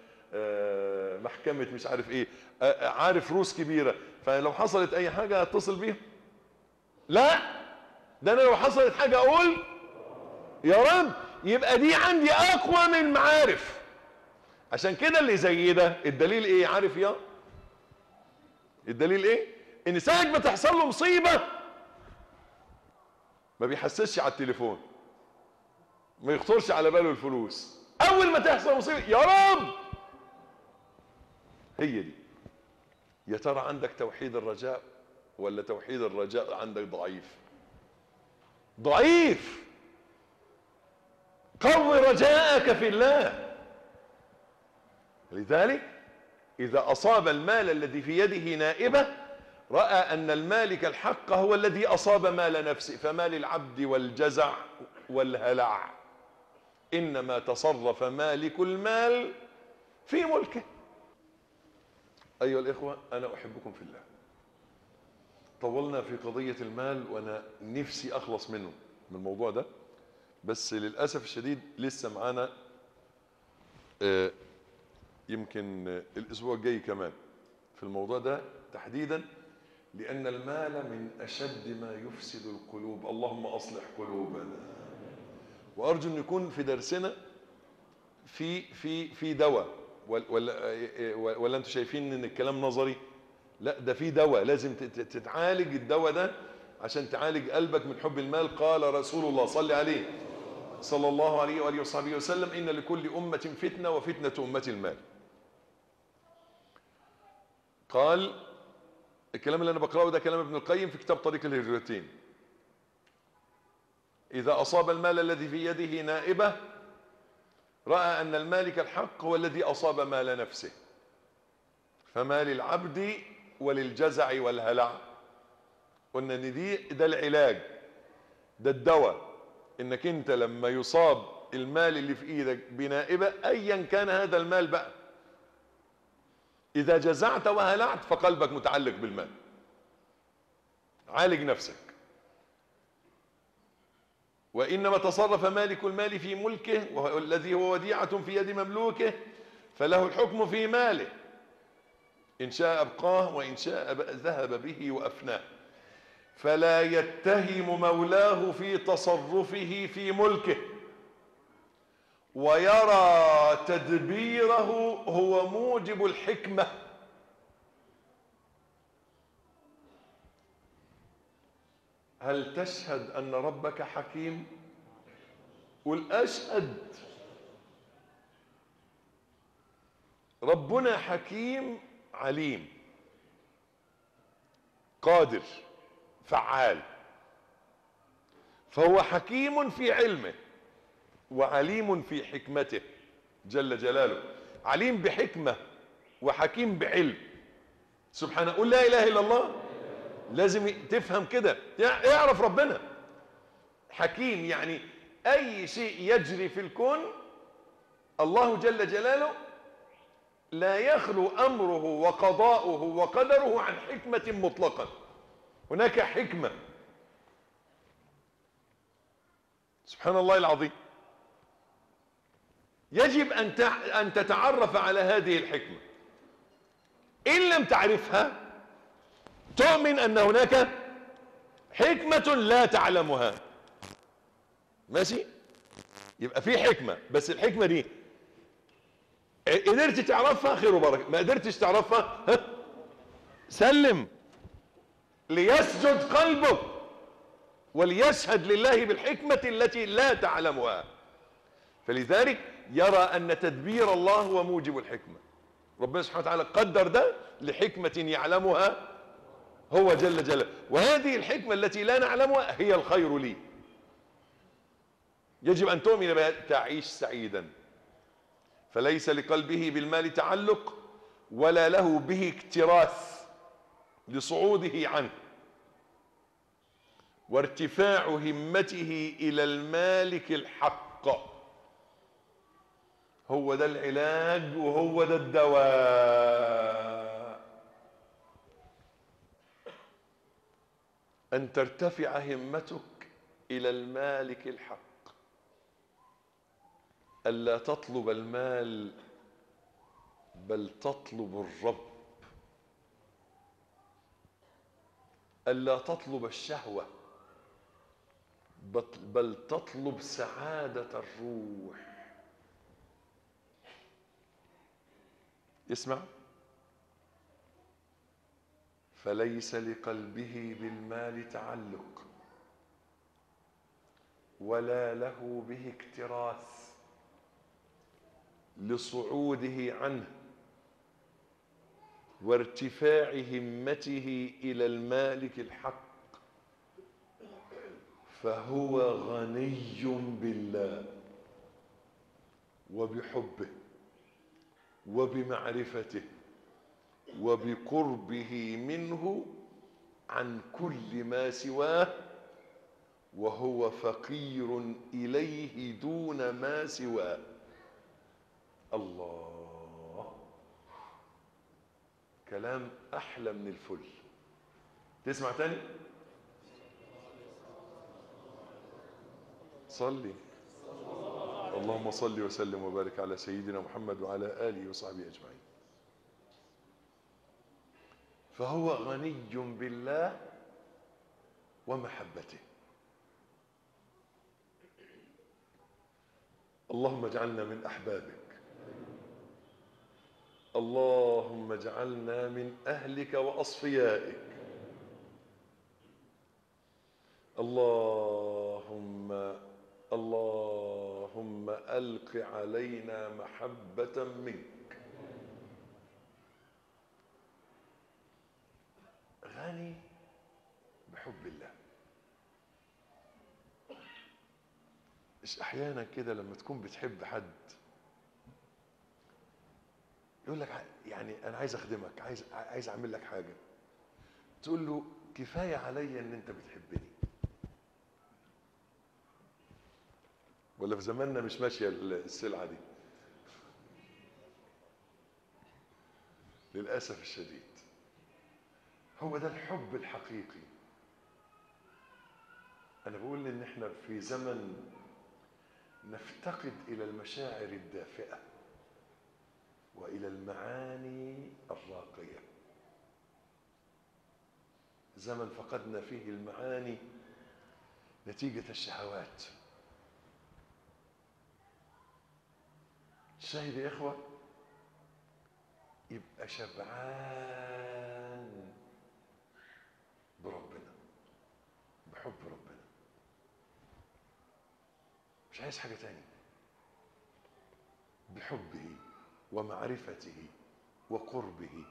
محكمة مش عارف ايه عارف روس كبيرة فلو حصلت اي حاجة اتصل بيهم لا ده انا لو حصلت حاجة اقول يا رب يبقى دي عندي اقوى من المعارف عشان كده اللي زي ده الدليل ايه عارف يا الدليل ايه ان ساعة ما تحصل له مصيبة ما بيحسسش على التليفون ما يخطرش على باله الفلوس اول ما تحصل مصيبه يا رب هي دي يا ترى عندك توحيد الرجاء ولا توحيد الرجاء عندك ضعيف ضعيف قوي رجاءك في الله لذلك إذا أصاب المال الذي في يده نائبة رأى أن المالك الحق هو الذي أصاب مال نفسه فمال العبد والجزع والهلع إنما تصرف مالك المال في ملكه أيها الإخوة أنا أحبكم في الله طولنا في قضية المال وأنا نفسي أخلص منه من الموضوع ده بس للأسف الشديد لسه معانا آه، يمكن آه، الأسبوع الجاي كمان في الموضوع ده تحديدا لأن المال من أشد ما يفسد القلوب اللهم أصلح قلوبنا وأرجو أن يكون في درسنا في في في دواء ولا ولا, ولا انتم شايفين ان الكلام نظري لا ده في دواء لازم تت- تتعالج الدواء ده عشان تعالج قلبك من حب المال قال رسول الله صلى عليه صلى الله عليه واله وصحبه وسلم ان لكل امه فتنه وفتنه امه المال قال الكلام اللي انا بقراه ده كلام ابن القيم في كتاب طريق الهجرتين اذا اصاب المال الذي في يده نائبه راى ان المالك الحق هو الذي اصاب مال نفسه فما للعبد وللجزع والهلع قلنا ان دي ده العلاج ده الدواء انك انت لما يصاب المال اللي في ايدك بنائبه ايا كان هذا المال بقى اذا جزعت وهلعت فقلبك متعلق بالمال عالج نفسك وانما تصرف مالك المال في ملكه وهو الذي هو وديعه في يد مملوكه فله الحكم في ماله ان شاء ابقاه وان شاء ذهب به وافناه فلا يتهم مولاه في تصرفه في ملكه ويرى تدبيره هو موجب الحكمه هل تشهد ان ربك حكيم قل اشهد ربنا حكيم عليم قادر فعال فهو حكيم في علمه وعليم في حكمته جل جلاله عليم بحكمه وحكيم بعلم سبحانه قل لا اله الا الله لازم تفهم كده اعرف ربنا حكيم يعني اي شيء يجري في الكون الله جل جلاله لا يخلو امره وقضاؤه وقدره عن حكمه مطلقا هناك حكمه سبحان الله العظيم يجب ان ان تتعرف على هذه الحكمه ان لم تعرفها تؤمن ان هناك حكمه لا تعلمها ماشي يبقى في حكمه بس الحكمه دي قدرت تعرفها خير وبركه ما قدرتش تعرفها ها سلم ليسجد قلبك وليشهد لله بالحكمه التي لا تعلمها فلذلك يرى ان تدبير الله هو موجب الحكمه ربنا سبحانه وتعالى قدر ده لحكمه يعلمها هو جل جلاله وهذه الحكمه التي لا نعلمها هي الخير لي يجب ان تؤمن بها تعيش سعيدا فليس لقلبه بالمال تعلق ولا له به اكتراث لصعوده عنه وارتفاع همته الى المالك الحق هو ده العلاج وهو ده الدواء ان ترتفع همتك الى المالك الحق الا تطلب المال بل تطلب الرب الا تطلب الشهوه بل تطلب سعاده الروح اسمع فليس لقلبه بالمال تعلق ولا له به اكتراث لصعوده عنه وارتفاع همته الى المالك الحق فهو غني بالله وبحبه وبمعرفته وبقربه منه عن كل ما سواه وهو فقير اليه دون ما سواه الله كلام احلى من الفل تسمع تاني صلي اللهم صل وسلم وبارك على سيدنا محمد وعلى اله وصحبه اجمعين فهو غني بالله ومحبته اللهم اجعلنا من احبابك اللهم اجعلنا من اهلك واصفيائك اللهم اللهم الق علينا محبه منك غني بحب الله مش احيانا كده لما تكون بتحب حد يقول لك يعني انا عايز اخدمك عايز عايز اعمل لك حاجه تقول له كفايه عليا ان انت بتحبني ولا في زماننا مش ماشيه السلعه دي للاسف الشديد هو ده الحب الحقيقي انا بقول ان احنا في زمن نفتقد الى المشاعر الدافئه والى المعاني الراقيه زمن فقدنا فيه المعاني نتيجه الشهوات الشاهد يا اخوه يبقى شبعان بربنا بحب ربنا مش عايز حاجه تاني بحبه ومعرفته وقربه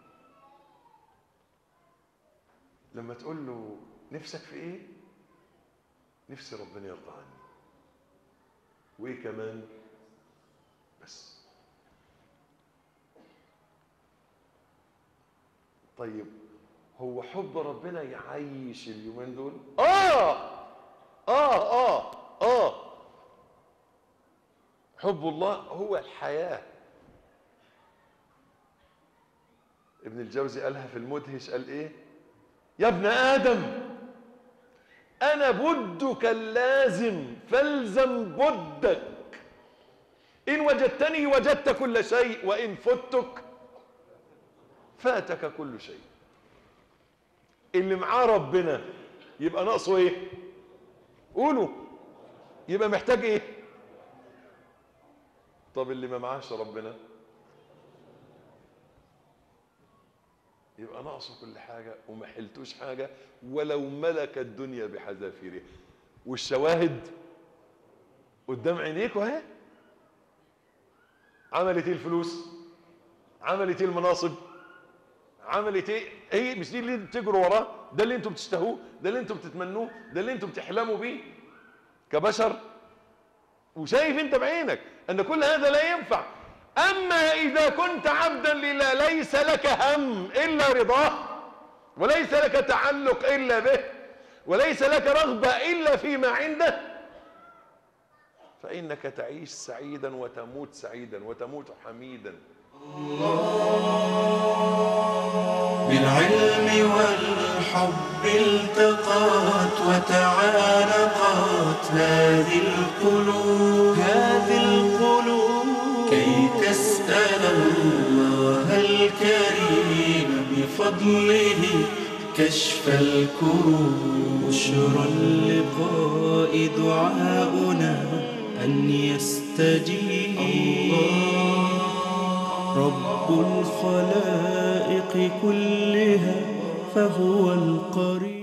لما تقول له نفسك في ايه نفسي ربنا يرضى عني وايه كمان بس طيب هو حب ربنا يعيش اليومين دول اه اه اه اه حب الله هو الحياه ابن الجوزي قالها في المدهش قال ايه يا ابن ادم انا بدك اللازم فالزم بدك ان وجدتني وجدت كل شيء وان فتك فاتك كل شيء اللي معاه ربنا يبقى ناقصه ايه قولوا يبقى محتاج ايه طب اللي ما معاش ربنا يبقى ناقصه كل حاجة وما حلتوش حاجة ولو ملك الدنيا بحذافيرها والشواهد قدام عينيكوا اهي عملت ايه الفلوس عملت ايه المناصب عملت ايه هي مش دي اللي انتوا بتجروا وراه ده اللي انتوا بتشتهوه ده اللي انتوا بتتمنوه ده اللي انتوا بتحلموا بيه كبشر وشايف انت بعينك ان كل هذا لا ينفع اما اذا كنت عبدا لله ليس لك هم الا رضاه وليس لك تعلق الا به وليس لك رغبه الا فيما عنده فانك تعيش سعيدا وتموت سعيدا وتموت حميدا بالعلم والحب التقت وتعانقت هذه القلوب هذه القلوب كي تسأل الله الكريم بفضله كشف الكروب بشرى اللقاء دعاؤنا أن يستجيب الله رب الخلائق كلها فهو القريب